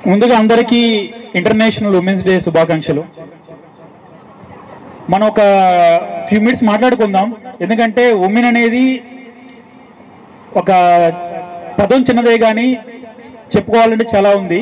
ముందుగా అందరికీ international women's day శుభాకాంక్షలు మనం ఒక ఫ్యూ మినిట్స్ మాట్లాడుకుందాం ఎందుకంటే ఉమెన్ అనేది ఒక పదం చిన్నదే కానీ చెప్పుకోవాలంటే చాలా ఉంది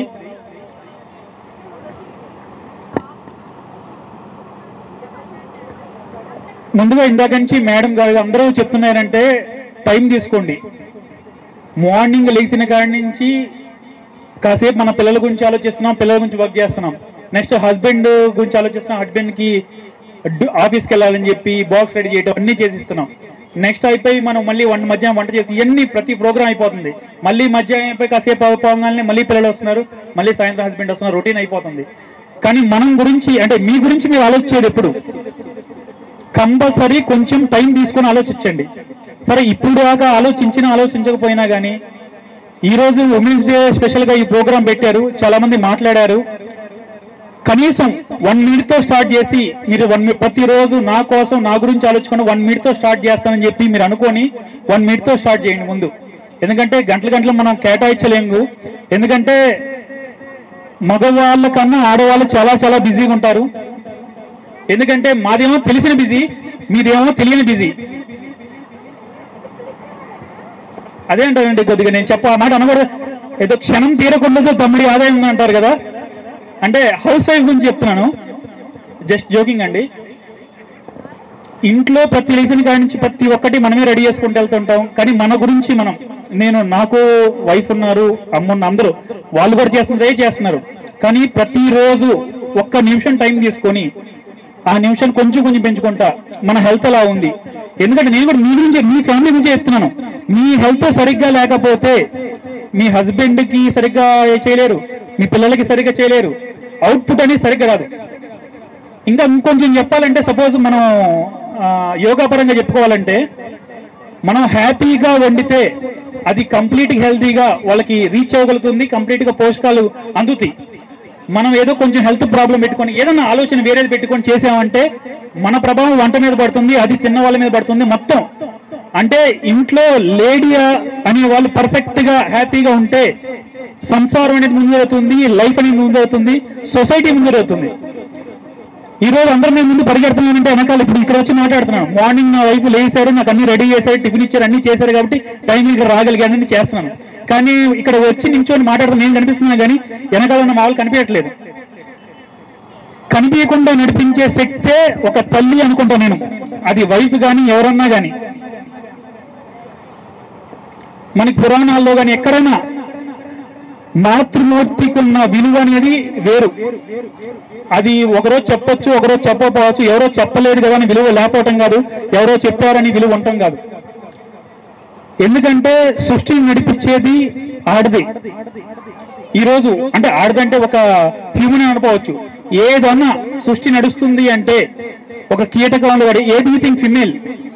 ముందుగా ఇందాక నుంచి మేడం గారు అందరూ చెప్తున్నారంటే టైం తీసుకోండి మార్నింగ్ లేచిన కాడి నుంచి కాసేపు మన పిల్లల గురించి ఆలోచిస్తున్నాం పిల్లల గురించి వర్క్ చేస్తున్నాం నెక్స్ట్ హస్బెండ్ గురించి ఆలోచిస్తున్నాం హస్బెండ్కి ఆఫీస్కి వెళ్ళాలని చెప్పి బాక్స్ రెడీ చేయడం అన్నీ చేసిస్తున్నాం నెక్స్ట్ అయిపోయి మనం మళ్ళీ వంట మధ్యాహ్నం వంట చేసి ఇవన్నీ ప్రతి ప్రోగ్రామ్ అయిపోతుంది మళ్ళీ మధ్యాహ్నం అయిపోయి కాసేపు అయిపోగానే మళ్ళీ పిల్లలు వస్తున్నారు మళ్ళీ సాయంత్రం హస్బెండ్ వస్తున్నారు రొటీన్ అయిపోతుంది కానీ మనం గురించి అంటే మీ గురించి మీరు ఆలోచించేది ఎప్పుడు కంపల్సరీ కొంచెం టైం తీసుకొని ఆలోచించండి సరే ఇప్పుడు దాకా ఆలోచించినా ఆలోచించకపోయినా కానీ ఈరోజు ఉమెన్స్ డే స్పెషల్గా ఈ ప్రోగ్రాం పెట్టారు చాలా మంది మాట్లాడారు కనీసం వన్ మినిట్ తో స్టార్ట్ చేసి మీరు వన్ ప్రతిరోజు నా కోసం నా గురించి ఆలోచుకొని వన్ మినిట్ తో స్టార్ట్ చేస్తానని చెప్పి మీరు అనుకొని వన్ మినిట్ తో స్టార్ట్ చేయండి ముందు ఎందుకంటే గంటల గంటలు మనం కేటాయించలేము ఎందుకంటే మగవాళ్ళ కన్నా ఆడవాళ్ళు చాలా చాలా బిజీగా ఉంటారు ఎందుకంటే మాదేమో తెలిసిన బిజీ మీదేమో తెలియని బిజీ అదే అంటారండి కొద్దిగా నేను చెప్ప ఆ మాట అనకూడదు ఏదో క్షణం తీరకుండా తమ్ముడి ఆదాయం ఉంది అంటారు కదా అంటే హౌస్ వైఫ్ గురించి చెప్తున్నాను జస్ట్ జోకింగ్ అండి ఇంట్లో ప్రతి లేచిన కాడి నుంచి ప్రతి ఒక్కటి మనమే రెడీ చేసుకుంటూ వెళ్తుంటాం కానీ మన గురించి మనం నేను నాకు వైఫ్ ఉన్నారు అమ్మున్న అందరూ వాళ్ళు కూడా చేస్తున్నదే చేస్తున్నారు కానీ ప్రతిరోజు ఒక్క నిమిషం టైం తీసుకొని ఆ నిమిషం కొంచెం కొంచెం పెంచుకుంటా మన హెల్త్ ఎలా ఉంది ఎందుకంటే నేను కూడా మీ గురించి మీ ఫ్యామిలీ గురించి చెప్తున్నాను మీ హెల్త్ సరిగ్గా లేకపోతే మీ హస్బెండ్ కి సరిగ్గా చేయలేరు మీ పిల్లలకి సరిగ్గా చేయలేరు అవుట్పుట్ అనేది సరిగ్గా రాదు ఇంకా ఇంకొంచెం చెప్పాలంటే సపోజ్ మనం ఆ, యోగా పరంగా చెప్పుకోవాలంటే మనం హ్యాపీగా వండితే అది కంప్లీట్ హెల్తీగా వాళ్ళకి రీచ్ అవ్వగలుగుతుంది కంప్లీట్ గా పోషకాలు అందుతాయి మనం ఏదో కొంచెం హెల్త్ ప్రాబ్లం పెట్టుకొని ఏదైనా ఆలోచన వేరేది పెట్టుకొని చేసామంటే మన ప్రభావం వంట మీద పడుతుంది అది తిన్న వాళ్ళ మీద పడుతుంది మొత్తం అంటే ఇంట్లో లేడీ అనే వాళ్ళు పర్ఫెక్ట్ గా హ్యాపీగా ఉంటే సంసారం అనేది ముందవుతుంది లైఫ్ అనేది ముందవుతుంది సొసైటీ ముందవుతుంది ఈ రోజు అందరూ నేను ముందు పరిగెడుతున్నానంటే వెనకాల ఇప్పుడు ఇక్కడ వచ్చి మాట్లాడుతున్నాను మార్నింగ్ నా వైఫ్ లేసారు నాకు అన్ని రెడీ చేశారు టిఫిన్ ఇచ్చారు అన్ని చేశారు కాబట్టి టైం ఇక్కడ రాగలిగానని చేస్తున్నాను కానీ ఇక్కడ వచ్చి నించొని మాట్లాడుతున్నా నేను కనిపిస్తున్నాను కానీ వెనకాల ఉన్న మా వాళ్ళు కనిపించట్లేదు కనిపించకుండా నడిపించే శక్తే ఒక తల్లి అనుకుంటా నేను అది వైఫ్ కానీ ఎవరన్నా కానీ మనకి పురాణాల్లో కానీ ఎక్కడైనా మాతృమూర్తికి ఉన్న విలువ అనేది వేరు అది ఒకరోజు చెప్పొచ్చు ఒకరోజు చెప్పకపోవచ్చు ఎవరో చెప్పలేదు కదా అని విలువ లేకపోవటం కాదు ఎవరో చెప్పారని విలువ ఉండటం కాదు ఎందుకంటే సృష్టిని నడిపించేది ఆడది ఈరోజు అంటే ఆడదంటే ఒక హ్యూమన్ అనుకోవచ్చు ఏదన్నా సృష్టి నడుస్తుంది అంటే ఒక కీటకంలో పడి ఏది థింగ్ ఫిమేల్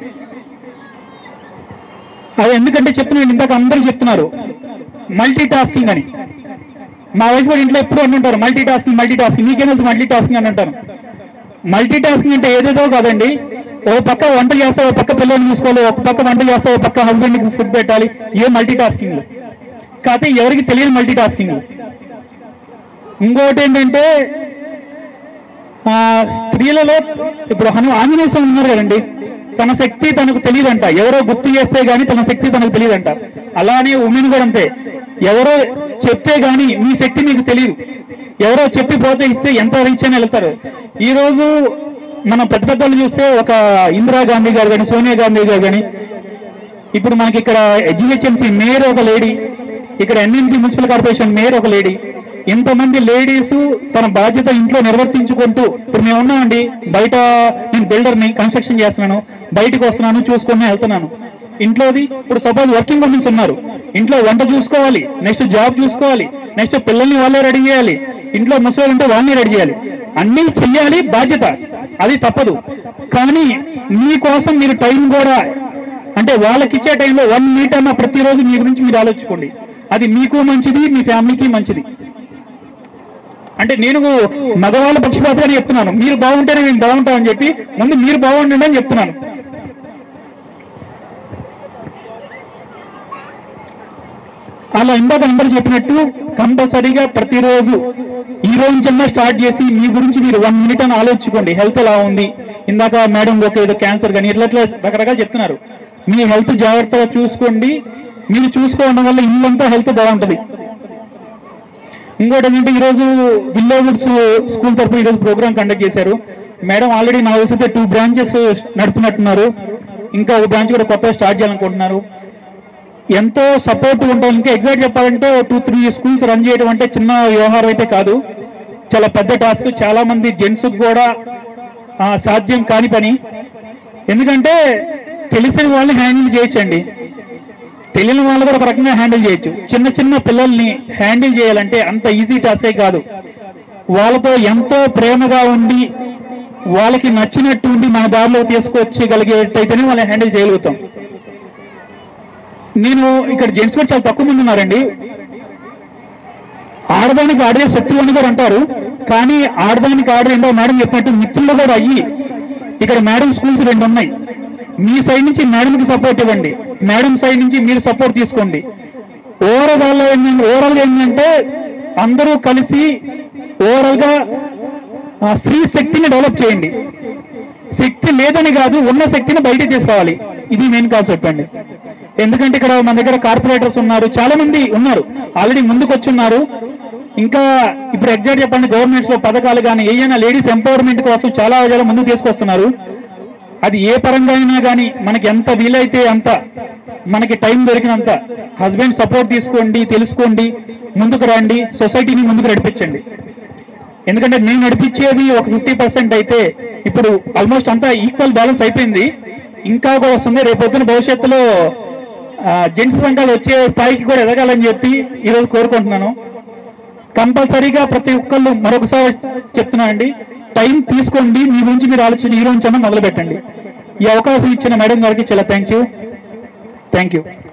అది ఎందుకంటే చెప్తున్నాను ఇందాక అందరూ చెప్తున్నారు మల్టీ టాస్కింగ్ అని మా వైఫ్ కూడా ఇంట్లో ఎప్పుడు అంటుంటారు మల్టీ టాస్కింగ్ మల్టీ టాస్కింగ్ మీకేం తెలుసు మల్టీ టాస్కింగ్ అని అంటారు మల్టీ టాస్కింగ్ అంటే ఏదేదో కాదండి ఓ పక్క వంట చేస్తా ఓ పక్క పిల్లల్ని చూసుకోవాలి ఒక పక్క వంట చేస్తా ఓ పక్క హస్బెండ్ కి ఫుడ్ పెట్టాలి ఏ మల్టీ టాస్కింగ్ కాకపోతే ఎవరికి తెలియని మల్టీ టాస్కింగ్ ఇంకోటి ఏంటంటే ఆ, స్త్రీలలో ఇప్పుడు హను ఆంజనేయ స్వామి ఉన్నారు కదండి తన శక్తి తనకు తెలియదంట ఎవరో గుర్తు చేస్తే గానీ తన శక్తి తనకు తెలియదంట అలానే ఉమెన్ కూడా అంతే ఎవరో చెప్తే గానీ మీ శక్తి మీకు తెలియదు ఎవరో చెప్పి ప్రోత్సహిస్తే ఎంత రీచ్ అని వెళ్తారు ఈ రోజు మనం పెద్ద పెద్దలు చూస్తే ఒక ఇందిరాగాంధీ గారు కానీ సోనియా గాంధీ గారు కానీ ఇప్పుడు మనకి ఇక్కడ జిహెచ్ఎంసీ మేయర్ ఒక లేడీ ఇక్కడ ఎన్ఎంసీ మున్సిపల్ కార్పొరేషన్ మేయర్ ఒక లేడీ ఇంతమంది లేడీస్ తన బాధ్యత ఇంట్లో నిర్వర్తించుకుంటూ ఇప్పుడు మేము ఉన్నామండి బయట నేను బిల్డర్ని కన్స్ట్రక్షన్ చేస్తున్నాను బయటకు వస్తున్నాను చూసుకొని వెళ్తున్నాను ఇంట్లోది ఇప్పుడు సపోజ్ వర్కింగ్ ఉమెన్స్ ఉన్నారు ఇంట్లో వంట చూసుకోవాలి నెక్స్ట్ జాబ్ చూసుకోవాలి నెక్స్ట్ పిల్లల్ని వాళ్ళే రెడీ చేయాలి ఇంట్లో ముసలి ఉంటే వాళ్ళని రెడీ చేయాలి అన్నీ చెయ్యాలి బాధ్యత అది తప్పదు కానీ మీకోసం మీరు టైం కూడా అంటే వాళ్ళకి ఇచ్చే టైంలో వన్ మినిట్ అన్న ప్రతిరోజు మీ గురించి మీరు ఆలోచించుకోండి అది మీకు మంచిది మీ ఫ్యామిలీకి మంచిది అంటే నేను మగవాళ్ళ పక్షపాతాన్ని చెప్తున్నాను మీరు బాగుంటేనే మేము బాగుంటామని చెప్పి ముందు మీరు బాగుండండి అని చెప్తున్నాను అలా ఇందాక అందరూ చెప్పినట్టు కంపల్సరీగా ప్రతిరోజు ఈ రోజు చిన్న స్టార్ట్ చేసి మీ గురించి మీరు వన్ మినిట్ అని ఆలోచించుకోండి హెల్త్ ఎలా ఉంది ఇందాక మేడం ఒక ఏదో క్యాన్సర్ కానీ ఇట్లా ఇట్లా రకరకాలు చెప్తున్నారు మీ హెల్త్ జాగ్రత్తగా చూసుకోండి మీరు చూసుకోవడం వల్ల ఇల్లంతా హెల్త్ బాగుంటుంది ఇంకోటి ఏంటంటే ఈరోజు విల్లోవుడ్స్ స్కూల్ తరఫున ఈరోజు ప్రోగ్రామ్ కండక్ట్ చేశారు మేడం ఆల్రెడీ నా తెలిసి అయితే టూ బ్రాంచెస్ నడుపుతున్నట్టున్నారు ఇంకా ఒక బ్రాంచ్ కూడా కొత్తగా స్టార్ట్ చేయాలనుకుంటున్నారు ఎంతో సపోర్ట్ ఉంటుంది ఇంకా ఎగ్జాక్ట్ చెప్పాలంటే టూ త్రీ స్కూల్స్ రన్ చేయడం అంటే చిన్న వ్యవహారం అయితే కాదు చాలా పెద్ద టాస్క్ చాలా మంది జెంట్స్ కూడా ఆ, సాధ్యం కాని పని ఎందుకంటే తెలిసిన వాళ్ళని హ్యాండిల్ చేయొచ్చండి తెలియని వాళ్ళు కూడా ఒక రకంగా హ్యాండిల్ చేయొచ్చు చిన్న చిన్న పిల్లల్ని హ్యాండిల్ చేయాలంటే అంత ఈజీ టాస్కే కాదు వాళ్ళతో ఎంతో ప్రేమగా ఉండి వాళ్ళకి నచ్చినట్టు ఉండి మన దారిలో తీసుకొచ్చగలిగేటైతేనే వాళ్ళని హ్యాండిల్ చేయగలుగుతాం నేను ఇక్కడ జెంట్స్ కూడా చాలా తక్కువ మంది ఉన్నారండి ఆడదానికి ఆడే శక్తి అని కూడా అంటారు కానీ ఆడదానికి ఆడే ఏంటో మేడం చెప్పినట్టు మిత్రులు కూడా అయ్యి ఇక్కడ మేడం స్కూల్స్ రెండు ఉన్నాయి మీ సైడ్ నుంచి మేడంకి సపోర్ట్ ఇవ్వండి మేడం సైడ్ నుంచి మీరు సపోర్ట్ తీసుకోండి ఓవరాల్ ఏంటంటే ఓవరాల్ ఏంటంటే అందరూ కలిసి ఓవరాల్ గా ఆ, స్త్రీ శక్తిని డెవలప్ చేయండి శక్తి లేదని కాదు ఉన్న శక్తిని బయట తీసుకురావాలి ఇది మెయిన్ కాన్సెప్ట్ అండి ఎందుకంటే ఇక్కడ మన దగ్గర కార్పొరేటర్స్ ఉన్నారు చాలా మంది ఉన్నారు ఆల్రెడీ ముందుకు వచ్చున్నారు ఇంకా ఇప్పుడు ఎగ్జాక్ట్ చెప్పండి గవర్నమెంట్స్ లో పథకాలు కానీ ఏదైనా లేడీస్ ఎంపవర్మెంట్ కోసం చాలా చాలా ముందుకు తీసుకొస్తున్నారు అది ఏ పరంగా అయినా కానీ మనకి ఎంత వీలైతే అంత మనకి టైం దొరికినంత హస్బెండ్ సపోర్ట్ తీసుకోండి తెలుసుకోండి ముందుకు రండి సొసైటీని ముందుకు నడిపించండి ఎందుకంటే నేను నడిపించేది ఒక ఫిఫ్టీ పర్సెంట్ అయితే ఇప్పుడు ఆల్మోస్ట్ అంతా ఈక్వల్ బ్యాలెన్స్ అయిపోయింది ఇంకా కూడా వస్తుంది రేపు పొద్దున భవిష్యత్తులో జెంట్స్ సంఘాలు వచ్చే స్థాయికి కూడా ఎదగాలని చెప్పి ఈరోజు కోరుకుంటున్నాను కంపల్సరీగా ప్రతి ఒక్కళ్ళు మరొకసారి చెప్తున్నానండి టైం తీసుకోండి మీ గురించి మీరు ఆలోచన ఈ రోజు మొదలు పెట్టండి ఈ అవకాశం ఇచ్చిన మేడం గారికి చాలా థ్యాంక్ యూ థ్యాంక్ యూ